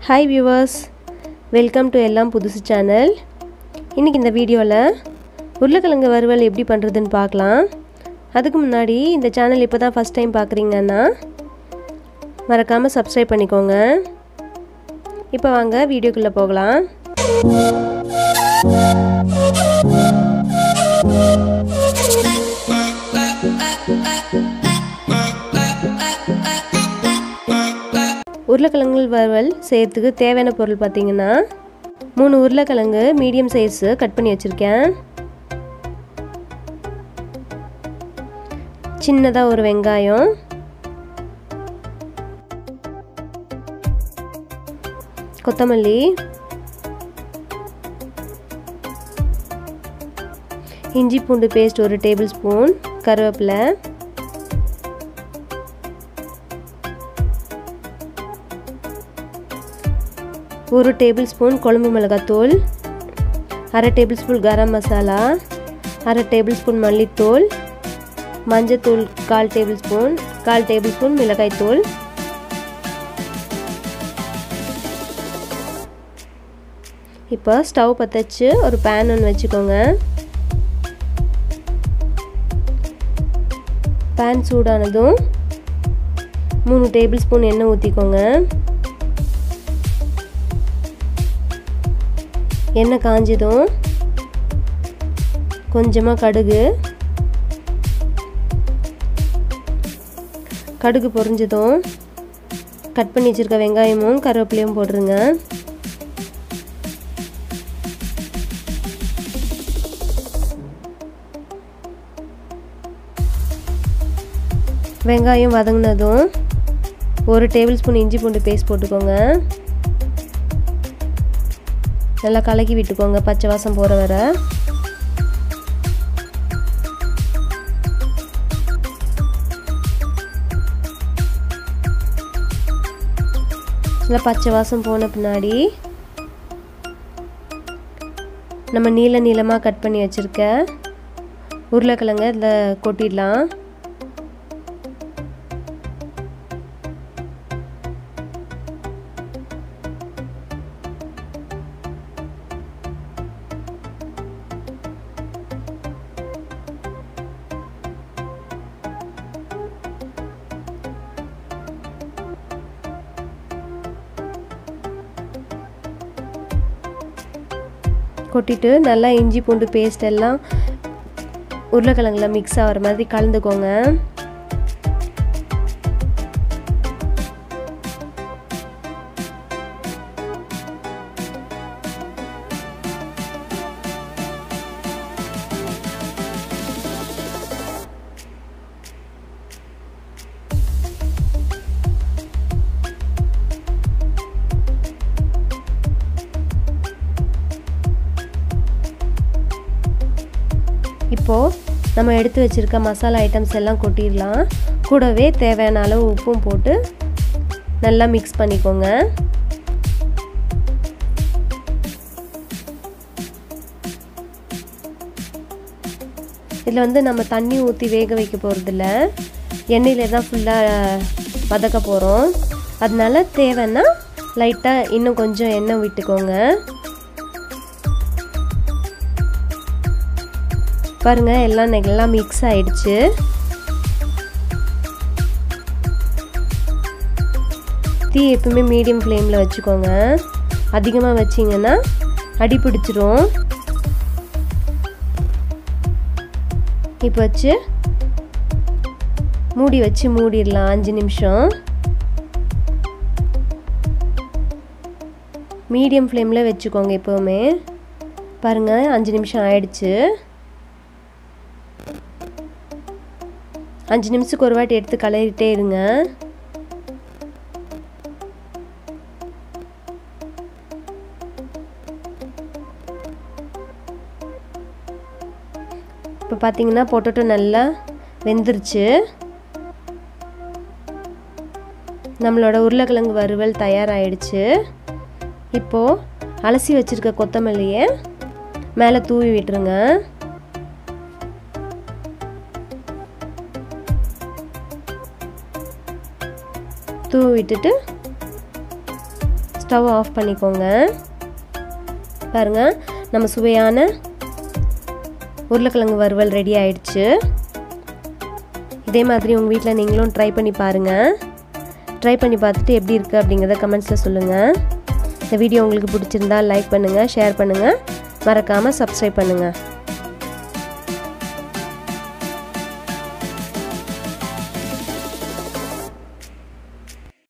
hi viewers welcome to எல்லாம் புதுசு channel இன்றைக்கி இந்த வீடியோவில் உருளைக்கிழங்கு வறுவல் எப்படி பண்ணுறதுன்னு பார்க்கலாம் அதுக்கு முன்னாடி இந்த சேனல் இப்போ தான் ஃபஸ்ட் டைம் பார்க்குறீங்கன்னா மறக்காமல் சப்ஸ்கிரைப் பண்ணிக்கோங்க இப்போ வாங்க வீடியோக்குள்ளே போகலாம் உருளைக்கிழங்கு வறுவல் செய்கிறதுக்கு தேவையான பொருள் பார்த்திங்கன்னா மூணு உருளைக்கிழங்கு மீடியம் சைஸு கட் பண்ணி வச்சுருக்கேன் சின்னதாக ஒரு வெங்காயம் கொத்தமல்லி இஞ்சி பூண்டு பேஸ்ட் ஒரு டேபிள் ஸ்பூன் கருவேப்பிலை ஒரு டேபிள் ஸ்பூன் குழம்பு மிளகாத்தூள் அரை டேபிள் ஸ்பூன் கரம் மசாலா அரை டேபிள் ஸ்பூன் மல்லித்தூள் மஞ்சத்தூள் கால் டேபிள் ஸ்பூன் கால் டேபிள் ஸ்பூன் மிளகாய்த்தூள் இப்போ ஸ்டவ் பற்ற வச்சு ஒரு பேன் ஒன்று வச்சுக்கோங்க பேன் சூடானதும் மூணு டேபிள் ஸ்பூன் எண்ணெய் ஊற்றிக்கோங்க எண்ணெய் காஞ்சதும் கொஞ்சமாக கடுகு கடுகு பொரிஞ்சதும் கட் பண்ணி வச்சுருக்க வெங்காயமும் கருவேப்பிலையும் போட்டுருங்க வெங்காயம் வதங்கினதும் ஒரு டேபிள் ஸ்பூன் இஞ்சி பூண்டு பேஸ்ட் போட்டுக்கோங்க நல்லா கலக்கி விட்டுக்கோங்க பச்சை வாசம் போகிற வர நல்லா பச்சை வாசம் போன பின்னாடி நம்ம நீள நீளமாக கட் பண்ணி வச்சுருக்க உருளைக்கிழங்க இதில் கொட்டிடலாம் கொட்டிட்டு நல்லா இஞ்சி பூண்டு பேஸ்ட் எல்லாம் உருளைக்கிழங்குல மிக்ஸ் ஆகிற மாதிரி கலந்துக்கோங்க இப்போது நம்ம எடுத்து வச்சுருக்க மசாலா ஐட்டம்ஸ் எல்லாம் கொட்டிடலாம் கூடவே தேவையான அளவு உப்பும் போட்டு நல்லா மிக்ஸ் பண்ணிக்கோங்க இதில் வந்து நம்ம தண்ணி ஊற்றி வேக வைக்க போகிறதில்ல எண்ணெயில் தான் ஃபுல்லாக வதக்க போகிறோம் அதனால தேவைன்னா லைட்டாக இன்னும் கொஞ்சம் எண்ணெய் விட்டுக்கோங்க பாருங்கள் எல்லாம் நல்லா மிக்ஸ் ஆயிடுச்சு தீ எப்பவுமே மீடியம் ஃப்ளேமில் வச்சுக்கோங்க அதிகமாக வச்சிங்கன்னா அடி பிடிச்சிரும் இப்போ வச்சு மூடி வச்சு மூடிடலாம் அஞ்சு நிமிஷம் மீடியம் ஃப்ளேமில் வச்சுக்கோங்க எப்போவுமே பாருங்கள் அஞ்சு நிமிஷம் ஆயிடுச்சு அஞ்சு நிமிஷத்துக்கு ஒரு வாட்டி எடுத்து கலரிட்டே இருங்க இப்போ பார்த்தீங்கன்னா பொட்டோட்டோ நல்லா வெந்துருச்சு நம்மளோட உருளைக்கிழங்கு வறுவல் தயாராகிடுச்சு இப்போது அலசி வச்சுருக்க கொத்தமல்லியை மேலே தூவி விட்டுருங்க தூவி விட்டுட்டு ஸ்டவ் ஆஃப் பண்ணிக்கோங்க பாருங்கள் நம்ம சுவையான உருளைக்கிழங்கு வறுவல் ரெடி ஆயிடுச்சு இதே மாதிரி உங்கள் வீட்டில் நீங்களும் ட்ரை பண்ணி பாருங்கள் ட்ரை பண்ணி பார்த்துட்டு எப்படி இருக்குது அப்படிங்கிறத கமெண்ட்ஸில் சொல்லுங்கள் இந்த வீடியோ உங்களுக்கு பிடிச்சிருந்தா லைக் பண்ணுங்கள் ஷேர் பண்ணுங்கள் மறக்காமல் சப்ஸ்கிரைப் பண்ணுங்கள்